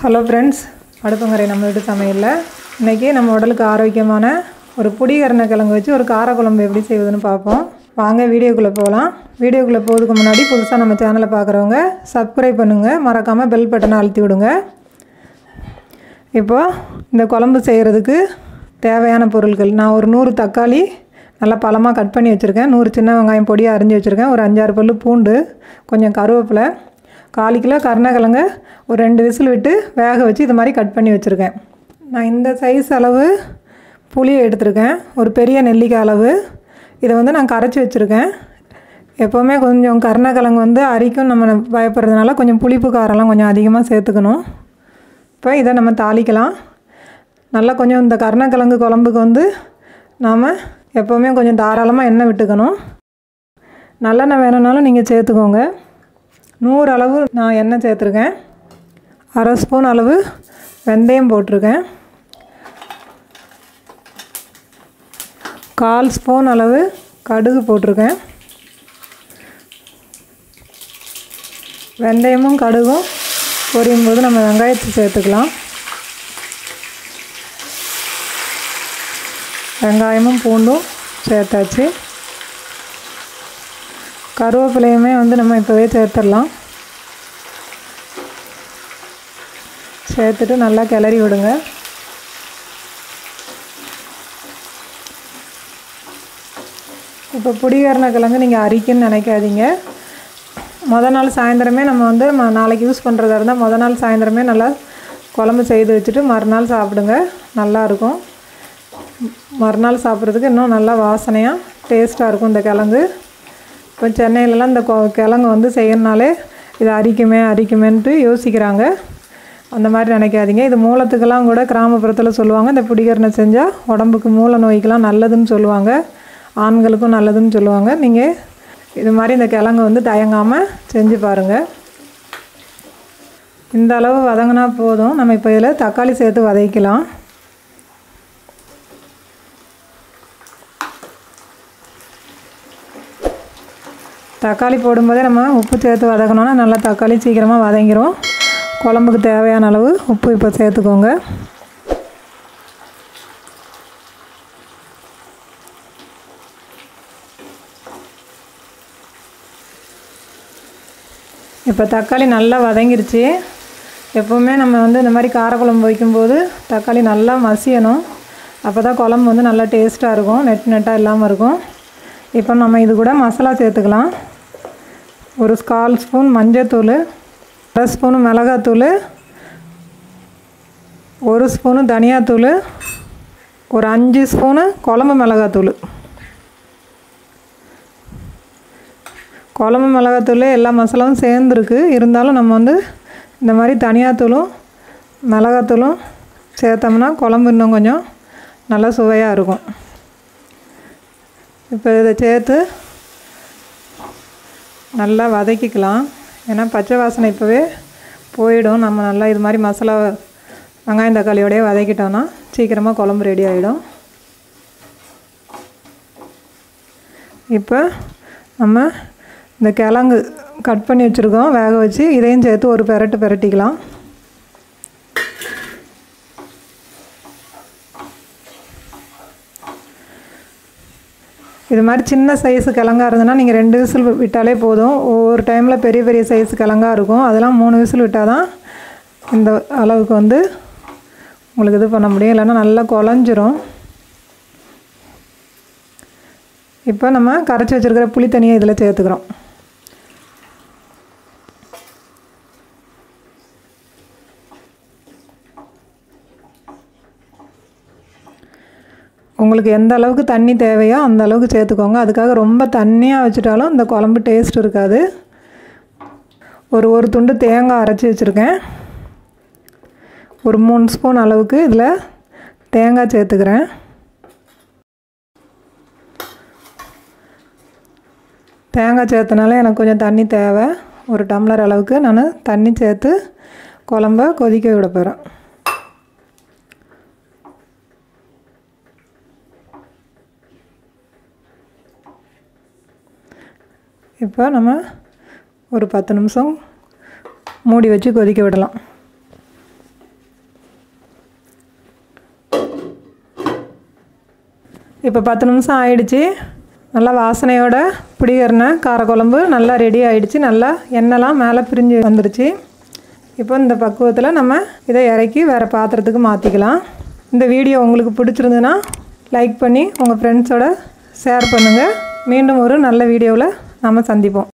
hello friends அடுப்பங்கரை நம்ம வீட்டு சமையலில் இன்றைக்கி நம்ம உடலுக்கு ஆரோக்கியமான ஒரு புடி கருணக்கிழங்கு வச்சு ஒரு காரக்குழம்பு எப்படி செய்வதுன்னு பார்ப்போம் வாங்க வீடியோக்குள்ளே போகலாம் வீடியோக்குள்ளே போகிறதுக்கு முன்னாடி புதுசாக நம்ம சேனலை பார்க்குறவங்க சப்ஸ்கிரைப் பண்ணுங்கள் மறக்காமல் பெல் பட்டனை அழுத்தி விடுங்க இப்போது இந்த குழம்பு செய்கிறதுக்கு தேவையான பொருட்கள் நான் ஒரு நூறு தக்காளி நல்லா பழமாக கட் பண்ணி வச்சுருக்கேன் நூறு சின்ன வெங்காயம் பொடியாக அரிஞ்சு வச்சுருக்கேன் ஒரு அஞ்சாறு பல்லு பூண்டு கொஞ்சம் கருவேப்பிலை கால் கிலோ கருணக்கிழங்க ஒரு ரெண்டு விசில் விட்டு வேக வச்சு இது மாதிரி கட் பண்ணி வச்சுருக்கேன் நான் இந்த சைஸ் அளவு புளியை எடுத்திருக்கேன் ஒரு பெரிய நெல்லிக்காய் அளவு இதை வந்து நான் கரைச்சி வச்சுருக்கேன் எப்போவுமே கொஞ்சம் கருணக்கிழங்கு வந்து அரிக்கும் நம்ம பயப்படுறதுனால கொஞ்சம் புளிப்பு காரெல்லாம் கொஞ்சம் அதிகமாக சேர்த்துக்கணும் இப்போ இதை நம்ம தாளிக்கலாம் நல்லா கொஞ்சம் இந்த கருணக்கிழங்கு குழம்புக்கு வந்து நாம் எப்போவுமே கொஞ்சம் தாராளமாக எண்ணெய் விட்டுக்கணும் நல்லெண்ணெய் வேணும்னாலும் நீங்கள் சேர்த்துக்கோங்க நூறு அளவு நான் எண்ணெய் சேர்த்துருக்கேன் அரை ஸ்பூன் அளவு வெந்தயம் போட்டிருக்கேன் கால் ஸ்பூன் அளவு கடுகு போட்டிருக்கேன் வெந்தயமும் கடுகும் பொரியும் போது நம்ம வெங்காயத்தை சேர்த்துக்கலாம் வெங்காயமும் பூண்டும் சேர்த்தாச்சு கருவேப்பிலையுமே வந்து நம்ம இப்போவே சேர்த்துடலாம் சேர்த்துட்டு நல்லா கிளறி விடுங்க இப்போ புடிகரண கிழங்கு நீங்கள் அரிக்குன்னு நினைக்காதீங்க மொதல் நாள் சாயந்தரமே நம்ம வந்து ம நாளைக்கு யூஸ் பண்ணுறதா இருந்தால் மொதல் நாள் சாயந்தரமே நல்லா குழம்பு செய்து வச்சுட்டு மறுநாள் சாப்பிடுங்க நல்லாயிருக்கும் மறுநாள் சாப்பிட்றதுக்கு இன்னும் நல்லா வாசனையாக டேஸ்ட்டாக இருக்கும் இந்த கிழங்கு இப்போ சென்னையிலலாம் இந்த கொ- கிழங்கு வந்து செய்யணுனாலே இது அரிக்குமே அரிக்குமேன்ட்டு யோசிக்கிறாங்க அந்த மாதிரி நினைக்காதீங்க இது மூலத்துக்கெல்லாம் கூட கிராமப்புறத்தில் சொல்லுவாங்க இந்த பிடிகரணை செஞ்சால் உடம்புக்கு மூல நோய்க்கெல்லாம் நல்லதுன்னு சொல்லுவாங்க ஆண்களுக்கும் நல்லதுன்னு சொல்லுவாங்க நீங்கள் இது மாதிரி இந்த கிழங்கு வந்து தயங்காமல் செஞ்சு பாருங்கள் இந்த அளவு வதங்கினா போதும் நம்ம இப்போ இதில் தக்காளி சேர்த்து வதக்கலாம் தக்காளி போடும்போதே நம்ம உப்பு சேர்த்து வதக்கணுன்னா நல்லா தக்காளி சீக்கிரமாக வதங்கிரும் குழம்புக்கு தேவையான அளவு உப்பு இப்போ சேர்த்துக்கோங்க இப்போ தக்காளி நல்லா வதங்கிருச்சு எப்போவுமே நம்ம வந்து இந்த மாதிரி காரக்குழம்பு வைக்கும்போது தக்காளி நல்லா மசியணும் அப்போ தான் குழம்பு வந்து நல்லா டேஸ்ட்டாக இருக்கும் நெட் நெட்டாக இல்லாமல் இருக்கும் இப்போ நம்ம இது கூட மசாலா சேர்த்துக்கலாம் ஒரு கால் ஸ்பூன் மஞ்சத்தூள் அரை ஸ்பூனு மிளகாத்தூள் ஒரு ஸ்பூனு தனியாத்தூள் ஒரு அஞ்சு ஸ்பூனு குழம்பு மிளகாத்தூள் குழம்பு மிளகாத்தூள் எல்லா மசாலாவும் சேர்ந்துருக்கு இருந்தாலும் நம்ம வந்து இந்த மாதிரி தனியாத்தூளும் மிளகாத்தூளும் சேர்த்தோம்னா குழம்பு இன்னும் கொஞ்சம் நல்லா சுவையாக இருக்கும் இப்போ இதை சேர்த்து நல்லா வதக்கிக்கலாம் ஏன்னா பச்சை வாசனை இப்போவே போயிடும் நம்ம நல்லா இது மாதிரி மசாலா வெங்காயம் தக்காளியோடய வதக்கிட்டோன்னா சீக்கிரமாக குழம்பு ரெடி ஆகிடும் இப்போ நம்ம இந்த கிழங்கு கட் பண்ணி வச்சுருக்கோம் வேக வச்சு இதையும் சேர்த்து ஒரு பெரட்டு பெரட்டிக்கலாம் இது மாதிரி சின்ன சைஸு கிழங்கா இருந்ததுன்னா நீங்கள் ரெண்டு விசில் விட்டாலே போதும் ஒவ்வொரு டைமில் பெரிய பெரிய சைஸ் கிழங்கா இருக்கும் அதெல்லாம் மூணு விசில் விட்டால் தான் இந்த அளவுக்கு வந்து உங்களுக்கு இது பண்ண முடியும் இல்லைன்னா நல்லா குழஞ்சிரும் இப்போ நம்ம கரைச்சி வச்சுருக்கிற புளி தண்ணியை இதில் சேர்த்துக்கிறோம் உங்களுக்கு எந்த அளவுக்கு தண்ணி தேவையோ அந்த அளவுக்கு சேர்த்துக்கோங்க அதுக்காக ரொம்ப தண்ணியாக வச்சுட்டாலும் இந்த குழம்பு டேஸ்ட் இருக்காது ஒரு ஒரு துண்டு தேங்காய் அரைச்சி வச்சுருக்கேன் ஒரு மூணு ஸ்பூன் அளவுக்கு இதில் தேங்காய் சேர்த்துக்கிறேன் தேங்காய் சேர்த்தனால எனக்கு கொஞ்சம் தண்ணி தேவை ஒரு டம்ளர் அளவுக்கு நான் தண்ணி சேர்த்து குழம்ப கொதிக்க விட போகிறேன் இப்போ நம்ம ஒரு பத்து நிமிஷம் மூடி வச்சு கொதிக்க விடலாம் இப்போ பத்து நிமிஷம் ஆயிடுச்சு நல்லா வாசனையோட பிடிகரண காரக்குழம்பு நல்லா ரெடி ஆயிடுச்சு நல்லா எண்ணெய்லாம் மேலே பிரிஞ்சு வந்துடுச்சு இப்போ இந்த பக்குவத்தில் நம்ம இதை இறக்கி வேறு பாத்திரத்துக்கு மாற்றிக்கலாம் இந்த வீடியோ உங்களுக்கு பிடிச்சிருந்துன்னா லைக் பண்ணி உங்கள் ஃப்ரெண்ட்ஸோட ஷேர் பண்ணுங்கள் மீண்டும் ஒரு நல்ல வீடியோவில் நம்ம சந்திப்போம்